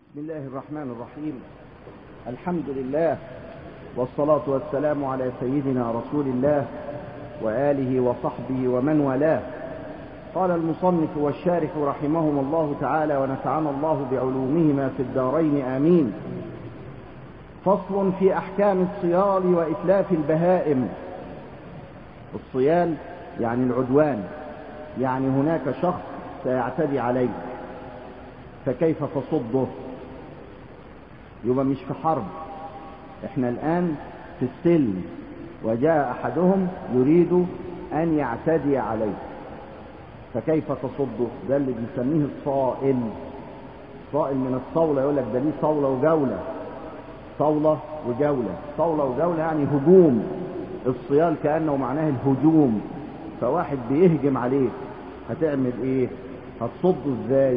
بسم الله الرحمن الرحيم الحمد لله والصلاة والسلام على سيدنا رسول الله وآله وصحبه ومن والاه قال المصنف والشارح رحمهم الله تعالى ونفعنا الله بعلومهما في الدارين آمين فصل في أحكام الصيال وإتلاف البهائم الصيال يعني العدوان يعني هناك شخص سيعتدي عليك فكيف تصده يبقى مش في حرب احنا الآن في السلم وجاء أحدهم يريد أن يعتدي عليه فكيف تصده ده اللي بنسميه الصائل صائل من الصولة يقول لك ده ليه صولة وجولة صولة وجولة صولة وجولة يعني هجوم الصيال كأنه معناه الهجوم فواحد بيهجم عليك هتعمل ايه هتصده ازاي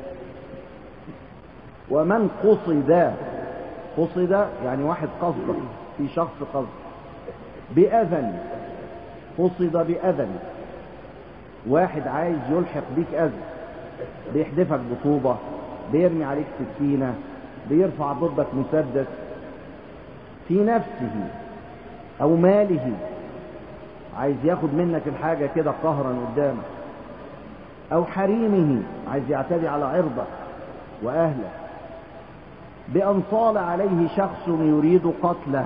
ومن قصد قصد يعني واحد قصد في شخص قصد بأذن قصد بأذن واحد عايز يلحق بيك أذى بيحدفك بطوبة بيرمي عليك سكينة بيرفع ضدك مسدس في نفسه أو ماله عايز ياخد منك الحاجة كده قهرا قدامك أو حريمه عايز يعتدي على عرضك وأهلك بأن صال عليه شخص يريد قتله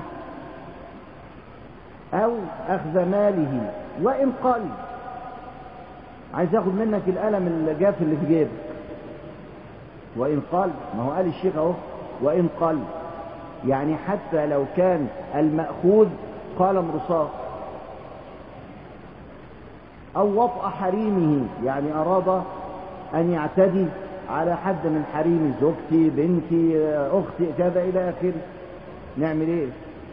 أو أخذ ماله وإن قل عايز ياخد منك القلم الجاف اللي في جيبك وإن قل ما هو قال الشيخ أهو وإن قل يعني حتى لو كان المأخوذ قلم رصاص أو وطأ حريمه يعني أراد أن يعتدي على حد من حريم زوجتي بنتي أختي كذا إلى آخره نعمل إيه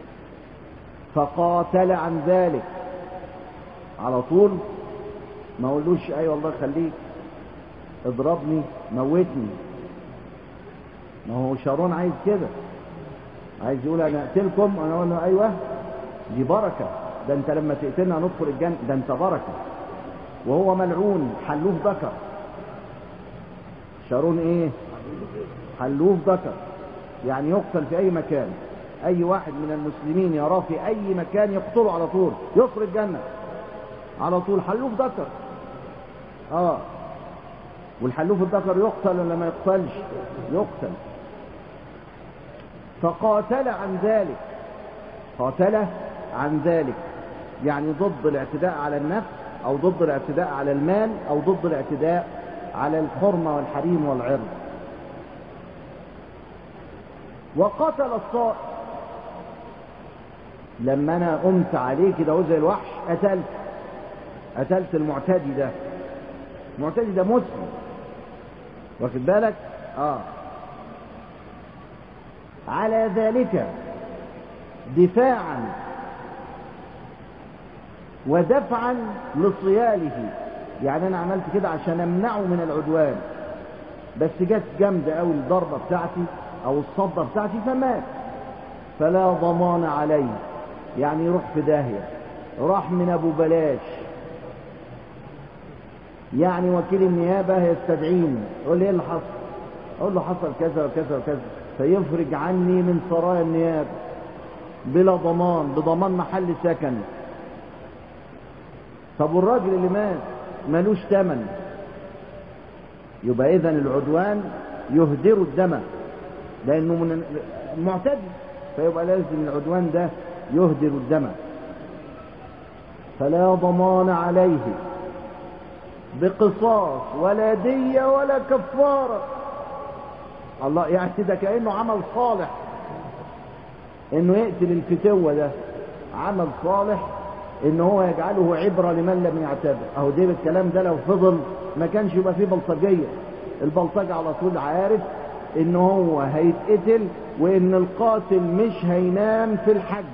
فقاتل عن ذلك على طول ما اقولوش اي والله خليك اضربني موتني ما هو شارون عايز كده عايز يقول انا اقتلكم انا اقول له ايوه دي بركه ده انت لما تقتلنا ندخل الجنه ده انت بركه وهو ملعون حلوف ذكر شارون ايه حلوف ذكر يعني يقتل في اي مكان اي واحد من المسلمين يراه في اي مكان يقتله على طول يدخل الجنه على طول حلوف ذكر اه والحلوف الذكر يقتل ولا ما يقتلش يقتل فقاتل عن ذلك قاتل عن ذلك يعني ضد الاعتداء على النفس او ضد الاعتداء على المال او ضد الاعتداء على الحرمة والحريم والعرض وقتل الصائم لما انا قمت عليه كده زي الوحش قتلت قتلت المعتدي ده المعتدي ده مسلم واخد بالك اه على ذلك دفاعا ودفعا لصياله يعني انا عملت كده عشان امنعه من العدوان بس جت جامده قوي الضربه بتاعتي او الصده بتاعتي فمات فلا ضمان عليه يعني يروح في داهيه راح من ابو بلاش يعني وكيل النيابه يستدعيني يقول لي ايه اللي حصل اقول له حصل كذا وكذا وكذا فيفرج عني من سرايا النيابه بلا ضمان بضمان محل سكن طب والراجل اللي مات ملوش ثمن يبقى اذا العدوان يهدر الدم لانه من معتدي فيبقى لازم العدوان ده يهدر الدم فلا ضمان عليه بقصاص ولا دية ولا كفارة الله يعني ده كأنه عمل صالح انه يقتل الفتوة ده عمل صالح ان هو يجعله عبرة لمن لم يعتبر اهو ده الكلام ده لو فضل ما كانش يبقى فيه بلطجية البلطجة على طول عارف ان هو هيتقتل وان القاتل مش هينام في الحج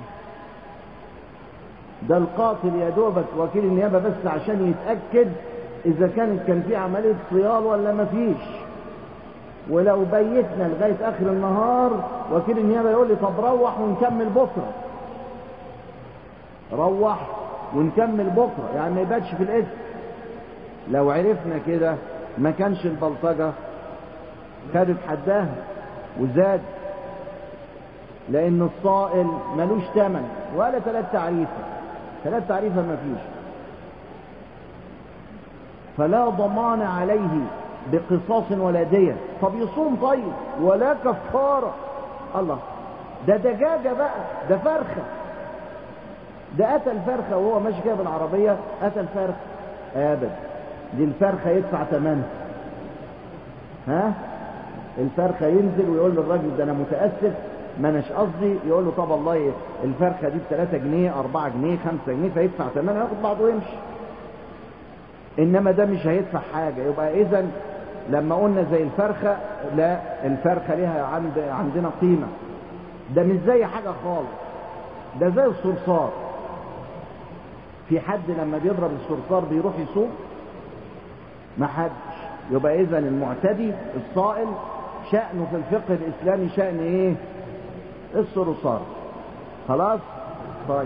ده القاتل يا دوبك وكيل النيابة بس عشان يتأكد اذا كانت كان في عملية صيال ولا ما فيش ولو بيتنا لغاية اخر النهار وكيل النيابة يقول لي طب روح ونكمل بكرة روح ونكمل بكرة يعني ما يباتش في الاسم لو عرفنا كده ما كانش البلطجة خدت حدها وزاد لان الصائل ملوش ثمن ولا ثلاث تعريفه ثلاث تعريفه ما فيش فلا ضمان عليه بقصاص ولا دية طب يصوم طيب ولا كفارة الله ده دجاجة بقى ده فرخة ده أتى الفرخة وهو ماشي كده بالعربية أتى الفرخة أبدا دي الفرخة يدفع ثمنها ها الفرخة ينزل ويقول للراجل ده أنا متأسف ما اناش قصدي يقول له طب الله الفرخة دي ب 3 جنيه 4 جنيه 5 جنيه فيدفع ثمنها ياخد بعضه ويمشي انما ده مش هيدفع حاجة يبقى اذا لما قلنا زي الفرخة لا الفرخة ليها عند عندنا قيمة ده مش زي حاجة خالص ده زي الصرصار في حد لما بيضرب الصرصار بيروح يسوق ما حدش يبقى اذا المعتدي الصائل شأنه في الفقه الاسلامي شأن ايه الصرصار خلاص طيب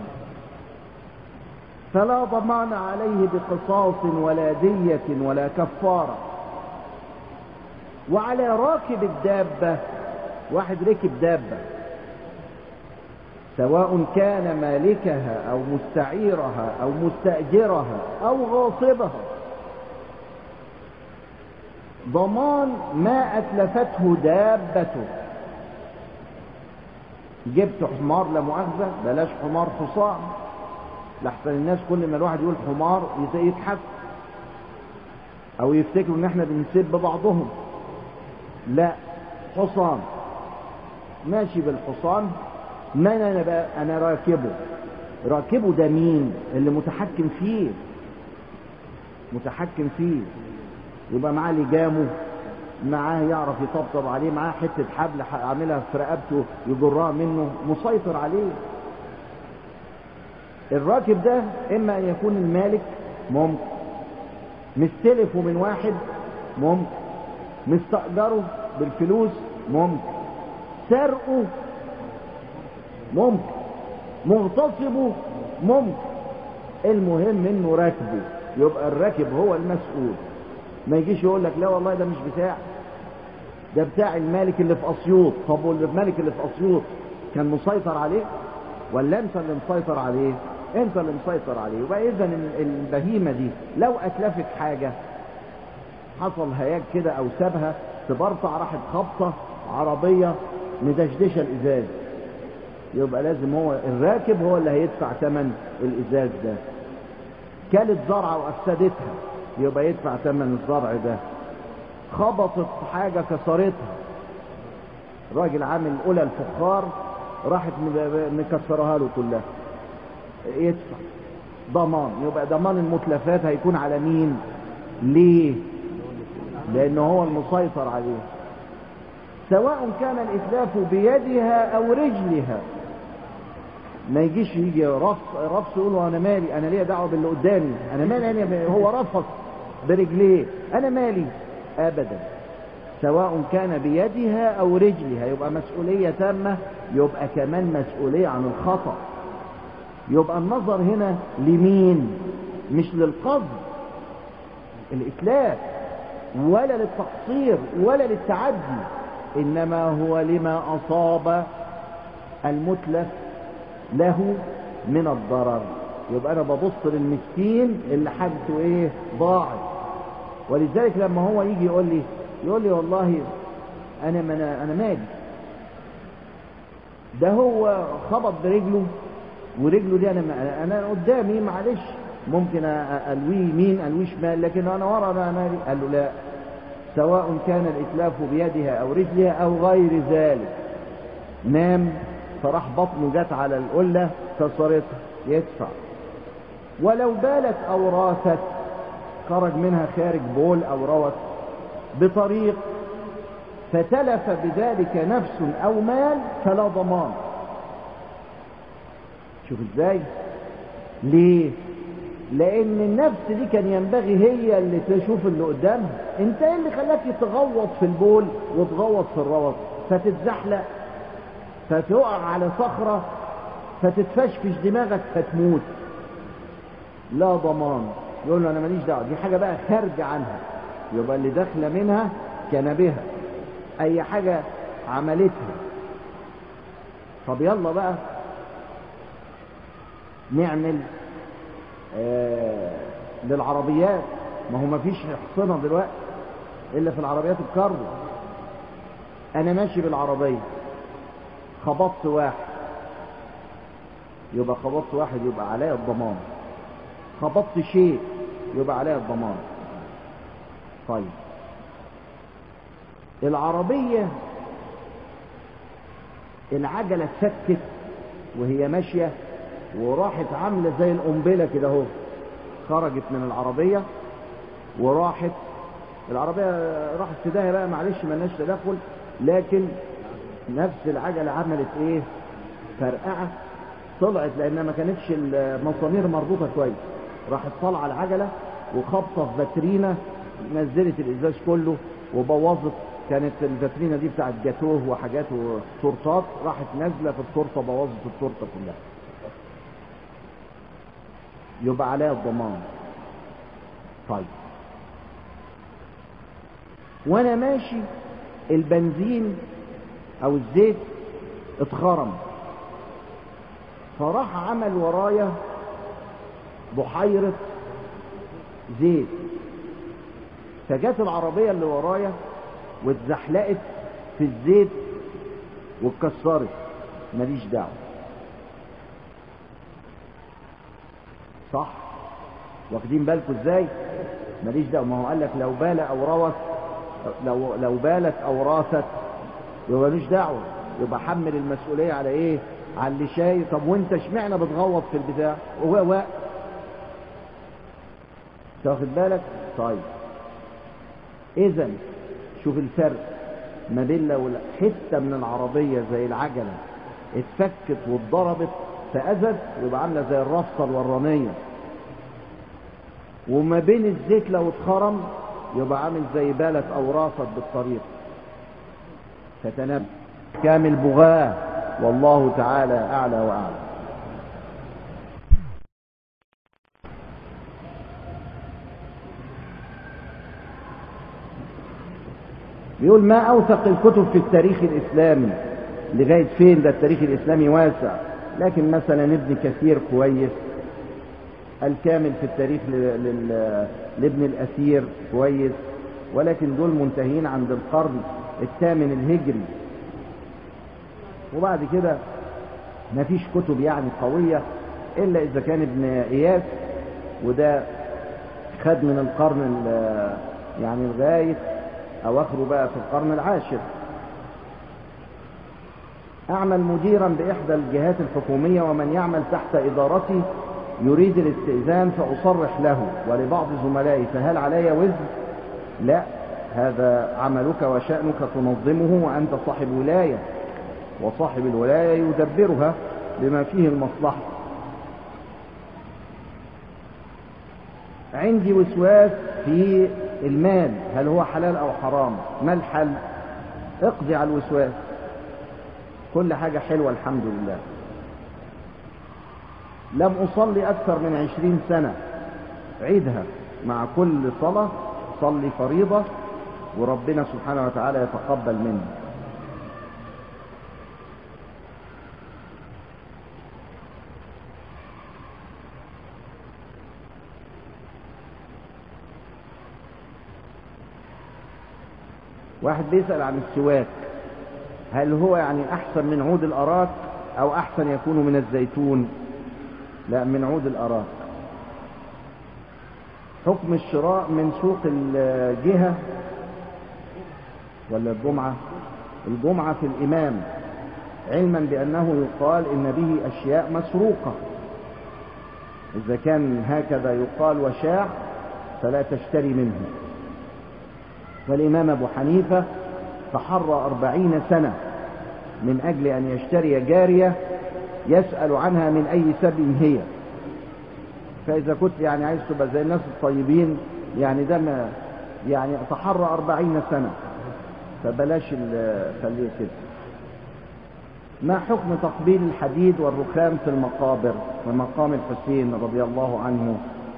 فلا ضمان عليه بقصاص ولا دية ولا كفارة وعلى راكب الدابة واحد ركب دابة سواء كان مالكها أو مستعيرها أو مستأجرها أو غاصبها ضمان ما أتلفته دابته جبت حمار لا مؤاخذة بلاش حمار حصان لحسن الناس كل ما الواحد يقول حمار يضحك او يفتكروا ان احنا بنسب بعضهم لا حصان ماشي بالحصان من انا بقى انا راكبه راكبه ده مين اللي متحكم فيه متحكم فيه يبقى معاه لجامه معاه يعرف يطبطب عليه معاه حته حبل عاملها في رقبته يجرها منه مسيطر عليه الراكب ده اما ان يكون المالك ممكن مستلفه من واحد ممكن مستأجره بالفلوس ممكن سرقه ممكن مغتصبه ممكن المهم انه راكبه يبقى الراكب هو المسؤول ما يجيش يقول لك لا والله ده مش بتاع ده بتاع المالك اللي في اسيوط طب والمالك اللي في اسيوط كان مسيطر عليه ولا انت اللي مسيطر عليه انت اللي مسيطر عليه يبقى اذا البهيمه دي لو اتلفت حاجه حصل هياج كده او سابها تبرطع راحت خبطه عربيه مدشدشه الازاز يبقى لازم هو الراكب هو اللي هيدفع ثمن الازاز ده كلت زرعه وافسدتها يبقى يدفع ثمن الزرع ده خبطت حاجه كسرتها راجل عامل اولى الفخار راحت مكسرها له كلها يدفع ضمان يبقى ضمان المتلفات هيكون على مين ليه لانه هو المسيطر عليه سواء كان الاتلاف بيدها او رجلها ما يجيش يجي رفص رفص يقول انا مالي انا ليا دعوه باللي قدامي انا مالي انا هو رفص برجليه انا مالي ابدا سواء كان بيدها او رجلها يبقى مسؤوليه تامه يبقى كمان مسؤوليه عن الخطأ يبقى النظر هنا لمين مش للقصد الإتلاف ولا للتقصير ولا للتعدي إنما هو لما أصاب المتلف له من الضرر يبقى أنا ببص للمسكين اللي حاجته إيه ضاعت ولذلك لما هو يجي يقول لي يقول لي والله أنا من أنا مالي ده هو خبط برجله ورجله دي انا انا قدامي معلش ممكن الويه يمين الويه شمال لكن انا ورا انا مالي قال له لا سواء كان الاتلاف بيدها او رجلها او غير ذلك نام فراح بطنه جت على القله كسرتها يدفع ولو بالت او راست خرج منها خارج بول او روت بطريق فتلف بذلك نفس او مال فلا ضمان شوف ازاي ليه لان النفس دي كان ينبغي هي اللي تشوف اللي قدامها انت ايه اللي خلاك تغوط في البول وتغوط في الروط فتتزحلق فتقع على صخرة فتتفشفش دماغك فتموت لا ضمان يقول له انا ماليش دعوه دي حاجه بقى خارجه عنها يبقى اللي داخله منها كان بها اي حاجه عملتها طب يلا بقى نعمل آه للعربيات ما هو مفيش حصنة دلوقتي إلا في العربيات الكارو أنا ماشي بالعربية خبطت واحد يبقى خبطت واحد يبقى عليا الضمان خبطت شيء يبقى عليها الضمان طيب العربية العجلة اتفكت وهي ماشية وراحت عاملة زي القنبلة كده اهو خرجت من العربية وراحت العربية راحت في داهية بقى معلش مالناش تدخل لكن نفس العجلة عملت ايه فرقعة طلعت لانها ما كانتش المسامير مربوطة كويس راحت طالعة العجلة وخبطة في فاترينا نزلت الازاز كله وبوظت كانت الفاترينا دي بتاعت جاتوه وحاجات وتورتات راحت نازلة في التورتة بوظت التورتة كلها يبقى عليها الضمان طيب وانا ماشي البنزين او الزيت اتخرم فراح عمل ورايا بحيرة زيت فجت العربية اللي ورايا واتزحلقت في الزيت واتكسرت ماليش دعوة صح واخدين بالكم ازاي ماليش دعوة ما هو قال لك لو بال او روث لو لو بالت او راثت يبقى ماليش دعوة يبقى حمل المسؤولية على ايه على اللي شايل طب وانت اشمعنى بتغوط في البتاع وهو واقف تاخد بالك طيب اذا شوف الفرق ما بين لو حته من العربيه زي العجله اتفكت واتضربت فاذت يبقى عامله زي الرفصه الورانيه وما بين الزيت لو اتخرم يبقى عامل زي بالت او راصت بالطريق فتنبه كامل بغاه والله تعالى اعلى واعلم بيقول ما أوثق الكتب في التاريخ الإسلامي لغاية فين ده التاريخ الإسلامي واسع لكن مثلا ابن كثير كويس الكامل في التاريخ لابن الأثير كويس ولكن دول منتهين عند القرن الثامن الهجري وبعد كده ما فيش كتب يعني قوية إلا إذا كان ابن إياس وده خد من القرن يعني لغاية أواخره بقى في القرن العاشر أعمل مديرا بإحدى الجهات الحكومية ومن يعمل تحت إدارتي يريد الاستئذان فأصرح له ولبعض زملائي فهل علي وزر؟ لا هذا عملك وشأنك تنظمه وأنت صاحب ولاية وصاحب الولاية يدبرها بما فيه المصلحة عندي وسواس في المال هل هو حلال او حرام ما الحل اقضي على الوسواس كل حاجة حلوة الحمد لله لم أصلي أكثر من عشرين سنة عيدها مع كل صلاة صلي فريضة وربنا سبحانه وتعالى يتقبل منه واحد بيسأل عن السواك هل هو يعني أحسن من عود الأراك أو أحسن يكون من الزيتون لا من عود الأراك حكم الشراء من سوق الجهة ولا الجمعة الجمعة في الإمام علما بأنه يقال إن به أشياء مسروقة إذا كان هكذا يقال وشاع فلا تشتري منه والإمام أبو حنيفة تحرى أربعين سنة من أجل أن يشتري جارية يسأل عنها من أي سبب هي فإذا كنت يعني عايز تبقى زي الناس الطيبين يعني ده ما يعني تحرى أربعين سنة فبلاش خليه كده ما حكم تقبيل الحديد والرخام في المقابر ومقام الحسين رضي الله عنه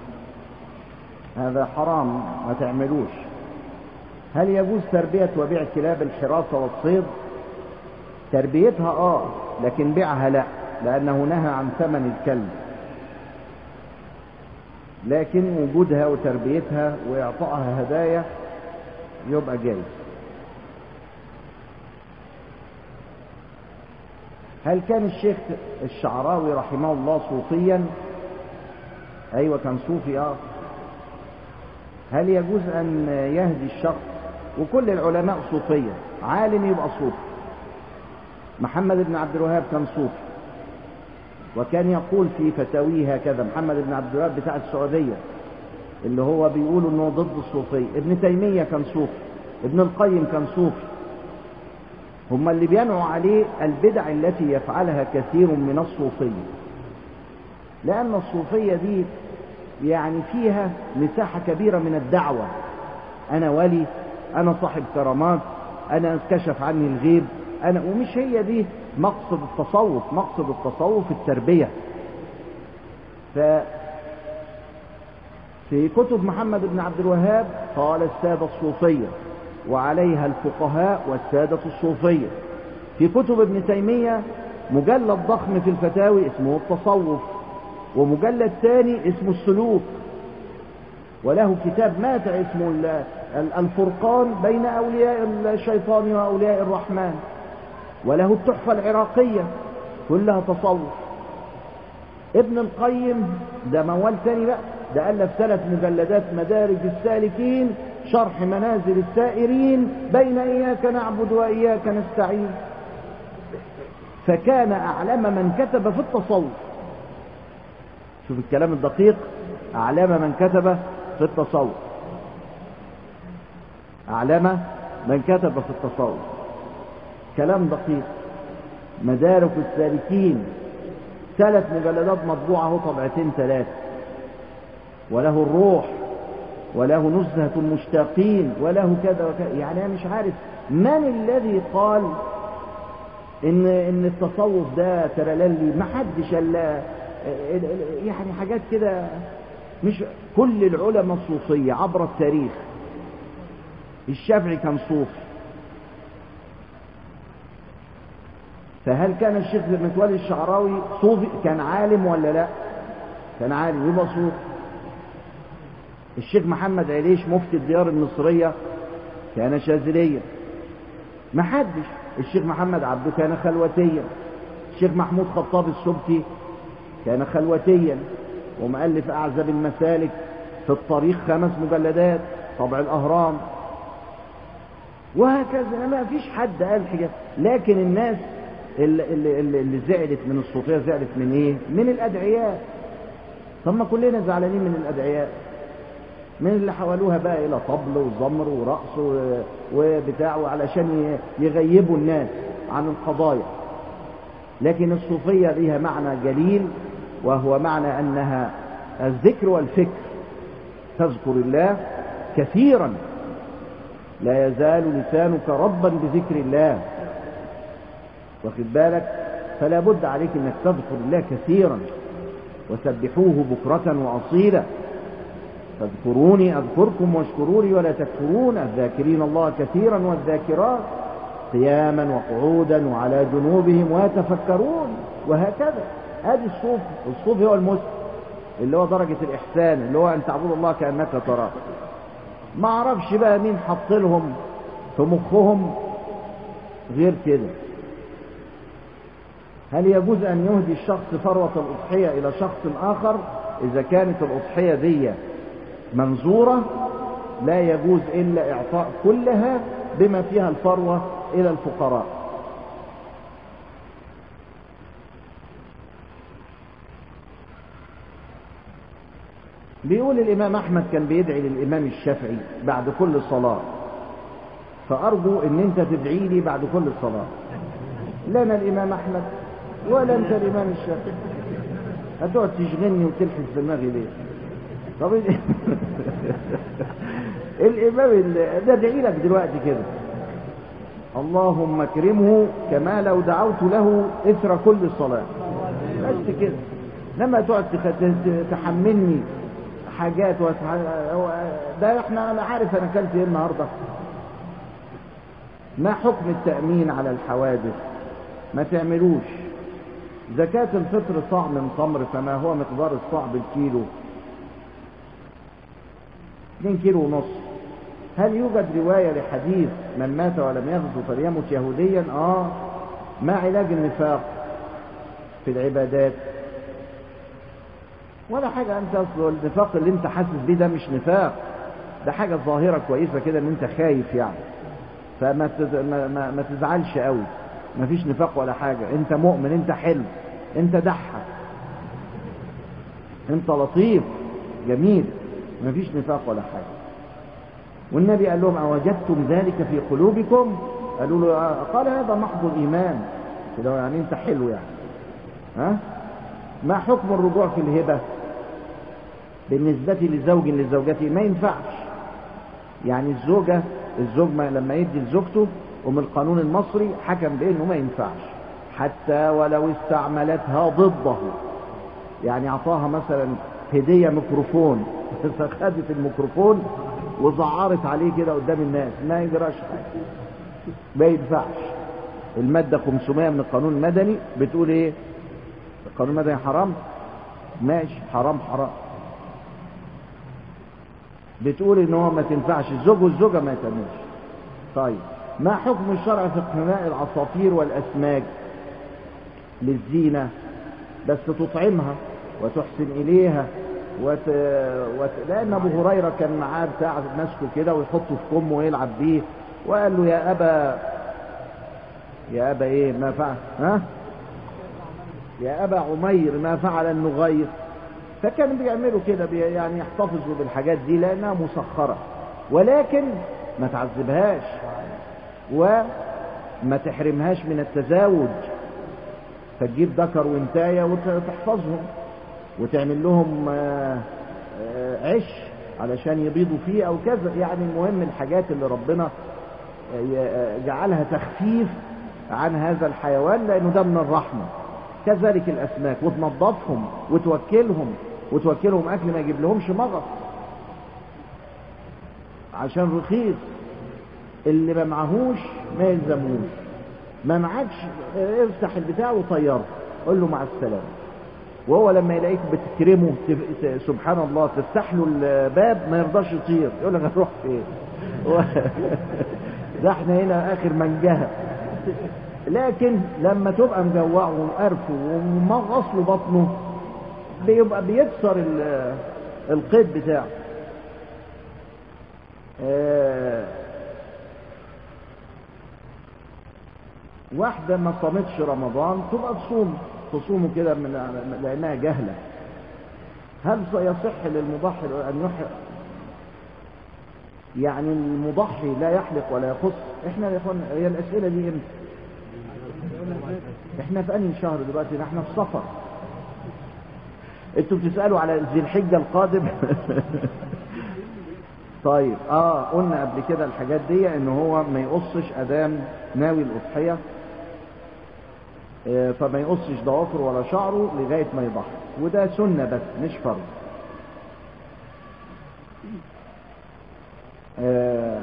هذا حرام ما تعملوش هل يجوز تربية وبيع كلاب الحراسة والصيد تربيتها اه لكن بيعها لا لانه نهى عن ثمن الكلب لكن وجودها وتربيتها واعطائها هدايا يبقى جايز هل كان الشيخ الشعراوي رحمه الله صوفيا ايوه كان صوفي اه هل يجوز ان يهدي الشخص وكل العلماء صوفيه عالم يبقى صوفي محمد بن عبد الوهاب كان صوفي وكان يقول في فتاويه هكذا محمد بن عبد الوهاب بتاع السعوديه اللي هو بيقولوا انه ضد الصوفيه ابن تيميه كان صوفي ابن القيم كان صوفي هم اللي بينعوا عليه البدع التي يفعلها كثير من الصوفيه لان الصوفيه دي يعني فيها مساحه كبيره من الدعوه انا ولي انا صاحب كرامات انا كشف عني الغيب انا ومش هي دي مقصد التصوف مقصد التصوف التربيه ف في كتب محمد بن عبد الوهاب قال السادة الصوفية وعليها الفقهاء والسادة الصوفية في كتب ابن تيمية مجلد ضخم في الفتاوي اسمه التصوف ومجلد ثاني اسمه السلوك وله كتاب مات اسمه الفرقان بين أولياء الشيطان وأولياء الرحمن وله التحفة العراقية كلها تصوف ابن القيم ده موال تاني بقى ده ألف ثلاث مجلدات مدارج السالكين شرح منازل السائرين بين إياك نعبد وإياك نستعين فكان أعلم من كتب في التصوف شوف الكلام الدقيق أعلم من كتب في التصوف أعلم من كتب في التصوف كلام دقيق مدارك السالكين ثلاث مجلدات مطبوعة اهو طبعتين ثلاثة وله الروح وله نزهة المشتاقين وله كذا وكذا يعني أنا مش عارف من الذي قال إن إن التصوف ده ترللي ما حدش الا يعني حاجات كده مش كل العلماء الصوفية عبر التاريخ الشافعي كان صوفي فهل كان الشيخ متولي الشعراوي صوفي كان عالم ولا لا كان عالم يبقى صوفي الشيخ محمد عليش مفتي الديار المصرية كان شاذليا ما حدش الشيخ محمد عبده كان خلوتيا الشيخ محمود خطاب السبكي كان خلوتيا ومؤلف أعزب المسالك في الطريق خمس مجلدات طبع الأهرام وهكذا ما فيش حد قال حاجة لكن الناس اللي, اللي, اللي زعلت من الصوفية زعلت من ايه من الأدعياء طب ما كلنا زعلانين من الأدعياء من اللي حولوها بقى إلى طبل وزمر ورقص وبتاع علشان يغيبوا الناس عن القضايا لكن الصوفية لها معنى جليل وهو معنى أنها الذكر والفكر تذكر الله كثيرا لا يزال لسانك ربا بذكر الله واخد بالك فلا بد عليك انك تذكر الله كثيرا وسبحوه بكرة وأصيلا فاذكروني أذكركم واشكروني ولا تكفرون الذاكرين الله كثيرا والذاكرات قياما وقعودا وعلى جنوبهم ويتفكرون وهكذا هذه الصوف الصوف هو المسلم اللي هو درجة الإحسان اللي هو أن تعبد الله كأنك تراه ما اعرفش بقى مين حط لهم في مخهم غير كده هل يجوز أن يهدي الشخص فروة الأضحية إلى شخص آخر إذا كانت الأضحية دي منظورة لا يجوز إلا إعطاء كلها بما فيها الفروة إلى الفقراء بيقول الإمام أحمد كان بيدعي للإمام الشافعي بعد كل صلاة فأرجو إن أنت تدعي لي بعد كل صلاة لنا الإمام أحمد ولا أنت الإمام الشافعي هتقعد تشغلني وتلحس دماغي ليه طب الإمام ده ادعي لك دلوقتي كده اللهم اكرمه كما لو دعوت له إثر كل صلاة بس كده لما تقعد تحملني حاجات وتح... ده احنا انا عارف انا اكلت ايه النهارده ما حكم التأمين على الحوادث ما تعملوش زكاة الفطر صاع من تمر فما هو مقدار الصاع بالكيلو 2 كيلو ونص هل يوجد رواية لحديث من مات ولم يغزو فليمت يهوديا اه ما علاج النفاق في العبادات ولا حاجة انت اصل النفاق اللي انت حاسس بيه ده مش نفاق ده حاجة ظاهرة كويسة كده ان انت خايف يعني فما تز... ما... ما... ما تزعلش قوي ما فيش نفاق ولا حاجة انت مؤمن انت حلو انت ضحك انت لطيف جميل ما فيش نفاق ولا حاجة والنبي قال لهم أوجدتم ذلك في قلوبكم قالوا له آه. قال هذا محض الإيمان كده يعني انت حلو يعني ها ما حكم الرجوع في الهبة بالنسبة لزوج لزوجته ما ينفعش يعني الزوجة الزوج ما لما يدي لزوجته ومن القانون المصري حكم بانه ما ينفعش حتى ولو استعملتها ضده يعني اعطاها مثلا هديه ميكروفون فخدت الميكروفون وزعرت عليه كده قدام الناس ما يجراش حاجه ما ينفعش الماده 500 من القانون المدني بتقول ايه القانون المدني حرام ماشي حرام حرام بتقول ان هو ما تنفعش الزوج والزوجه ما يتعملش طيب ما حكم الشرع في اقتناء العصافير والاسماك للزينه بس تطعمها وتحسن اليها وت... وت... لان ابو هريره كان معاه بتاع ماسكه كده ويحطه في كمه ويلعب بيه وقال له يا ابا يا ابا ايه ما فعل ها يا ابا عمير ما فعل النغير فكانوا بيعملوا كده بي... يعني يحتفظوا بالحاجات دي لانها مسخره ولكن ما تعذبهاش وما تحرمهاش من التزاوج فتجيب ذكر وانتايه وتحفظهم وتعمل لهم عش علشان يبيضوا فيه او كذا يعني المهم الحاجات اللي ربنا جعلها تخفيف عن هذا الحيوان لانه ده من الرحمه كذلك الاسماك وتنظفهم وتوكلهم وتوكلهم اكل ما يجيب لهمش مغص عشان رخيص اللي ما معهوش ما يلزموش ما معكش افتح البتاع وطيره قول له مع السلامه وهو لما يلاقيك بتكرمه سبحان الله تفتح له الباب ما يرضاش يطير يقول لك هتروح فين ده احنا هنا اخر منجهه لكن لما تبقى مجوعه ومقرفه ومغص له بطنه بيبقى بيكسر القيد بتاعه اه واحدة ما صامتش رمضان تبقى تصوم تصوم كده من لأنها جهلة هل يصح للمضحي أن يحرق يعني المضحي لا يحلق ولا يخص احنا يا اخوان هي الأسئلة دي امتى احنا في أنهي شهر دلوقتي احنا في صفر انتوا بتسألوا على ذي الحجة القادم طيب اه قلنا قبل كده الحاجات دي ان هو ما يقصش ادام ناوي الاضحيه آه فما يقصش ضوافره ولا شعره لغايه ما يضحي وده سنه بس مش فرض آه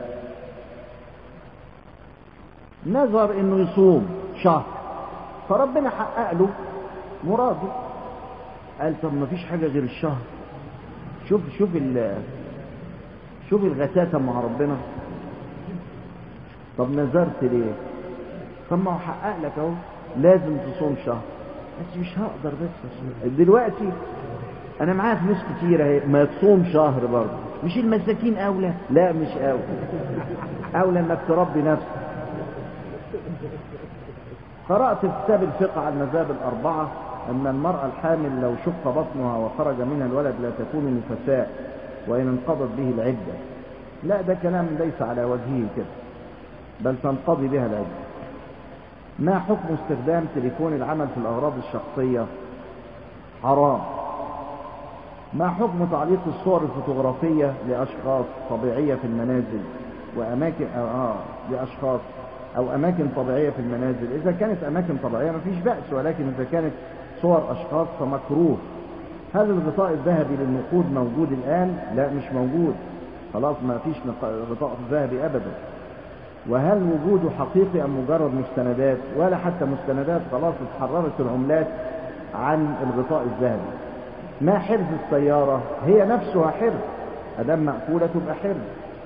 نظر انه يصوم شهر فربنا حقق له مراده قال طب ما فيش حاجه غير الشهر شوف شوف شوف الغساسة مع ربنا طب نذرت ليه طب ما هو حقق لك اهو لازم تصوم شهر بس مش هقدر بس أصوم. دلوقتي انا معايا فلوس كتير اهي ما تصوم شهر برضه مش المساكين اولى لا مش اولى اولى انك تربي نفسك قرأت في كتاب الفقه على المذاهب الأربعة أن المرأة الحامل لو شق بطنها وخرج منها الولد لا تكون نفساء وإن انقضت به العدة لا ده كلام ليس على وجهه كده بل تنقضي بها العدة ما حكم استخدام تليفون العمل في الأغراض الشخصية حرام ما حكم تعليق الصور الفوتوغرافية لأشخاص طبيعية في المنازل وأماكن آه لأشخاص أو أماكن طبيعية في المنازل إذا كانت أماكن طبيعية ما فيش بأس ولكن إذا كانت صور أشخاص فمكروه هل الغطاء الذهبي للنقود موجود الآن؟ لا مش موجود خلاص ما فيش غطاء ذهبي أبدا وهل وجوده حقيقي أم مجرد مستندات ولا حتى مستندات خلاص اتحررت العملات عن الغطاء الذهبي ما حرز السيارة هي نفسها حرز أدام مقفولة تبقى حرز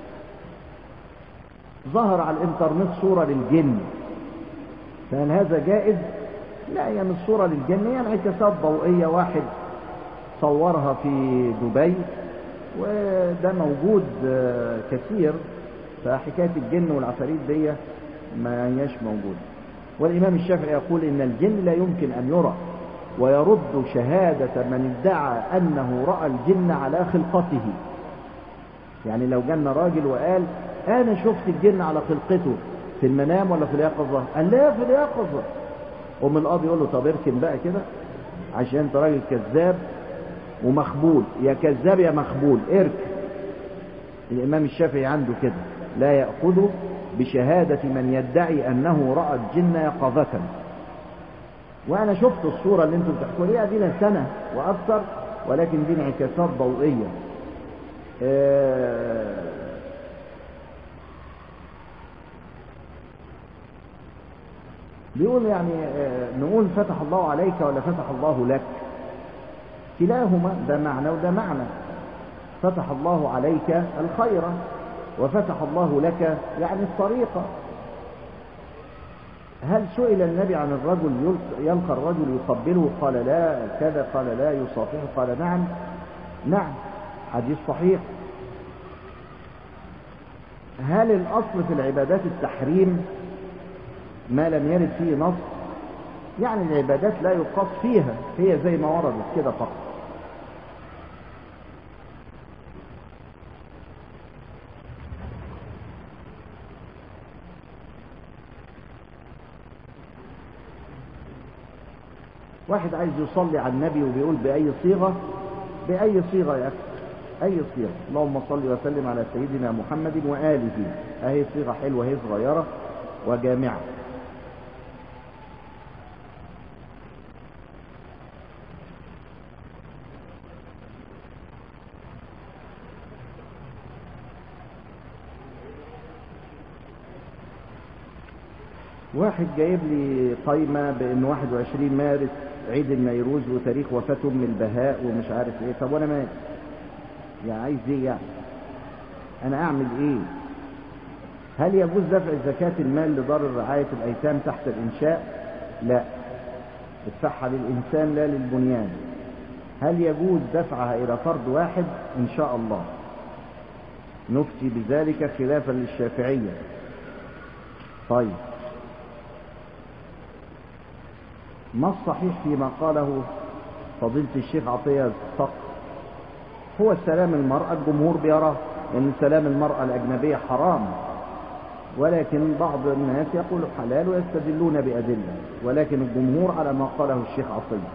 ظهر على الانترنت صورة للجن فهل هذا جائز لا هي مش صورة للجن هي انعكاسات ضوئية واحد صورها في دبي وده موجود كثير فحكاية الجن والعفاريت دي ما هياش موجودة والإمام الشافعي يقول إن الجن لا يمكن أن يرى ويرد شهادة من ادعى أنه رأى الجن على خلقته يعني لو جانا راجل وقال أنا شفت الجن على خلقته في المنام ولا في اليقظة قال لا في اليقظة قوم القاضي يقول له طب اركن بقى كده عشان انت راجل كذاب ومخبول يا كذاب يا مخبول اركن الإمام الشافعي عنده كده لا يأخذ بشهادة من يدعي أنه رأى الجن يقظة وأنا شفت الصورة اللي انتم بتحكوا ليها دي سنة وأكثر ولكن دي انعكاسات ضوئية آه بيقول يعني آه نقول فتح الله عليك ولا فتح الله لك كلاهما ده معنى وده معنى فتح الله عليك الخير وفتح الله لك يعني الطريقة هل سئل النبي عن الرجل يلقى الرجل يقبله قال لا كذا قال لا يصافحه قال نعم نعم حديث صحيح هل الأصل في العبادات التحريم ما لم يرد فيه نص يعني العبادات لا يقاس فيها هي زي ما وردت كده فقط واحد عايز يصلي على النبي وبيقول بأي صيغة بأي صيغة يا أخي أي صيغة اللهم صل وسلم على سيدنا محمد وآله أهي صيغة حلوة هي صغيرة وجامعة واحد جايب لي قايمة بأن 21 مارس عيد النيروز وتاريخ وفاة أم البهاء ومش عارف ايه طب وانا مالي يعني عايز ايه يعني انا اعمل ايه هل يجوز دفع زكاة المال لدار رعاية الايتام تحت الانشاء لا ادفعها للانسان لا للبنيان هل يجوز دفعها الى فرد واحد ان شاء الله نفتي بذلك خلافا للشافعية طيب ما الصحيح فيما قاله فضيلة الشيخ عطية الصقر هو سلام المرأة الجمهور بيراه ان سلام المرأة الأجنبية حرام ولكن بعض الناس يقول حلال ويستدلون بأدلة ولكن الجمهور على ما قاله الشيخ عطية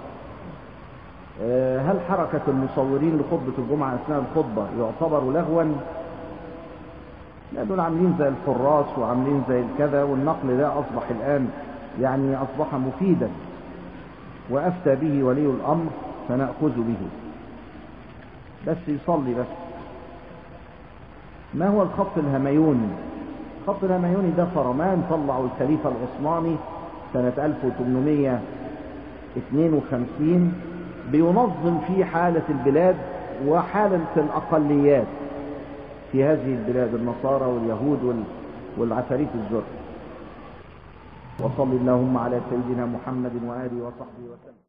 هل حركة المصورين لخطبة الجمعة أثناء الخطبة يعتبر لغوا لا دول عاملين زي الحراس وعاملين زي الكذا والنقل ده أصبح الآن يعني أصبح مفيدا وأفتى به ولي الأمر فنأخذ به بس يصلي بس ما هو الخط الهميوني الخط الهميوني ده فرمان طلعه الخليفة العثماني سنة 1852 بينظم فيه حالة البلاد وحالة الأقليات في هذه البلاد النصارى واليهود والعفاريت الزرق وصل اللهم على سيدنا محمد وآله وصحبه وسلم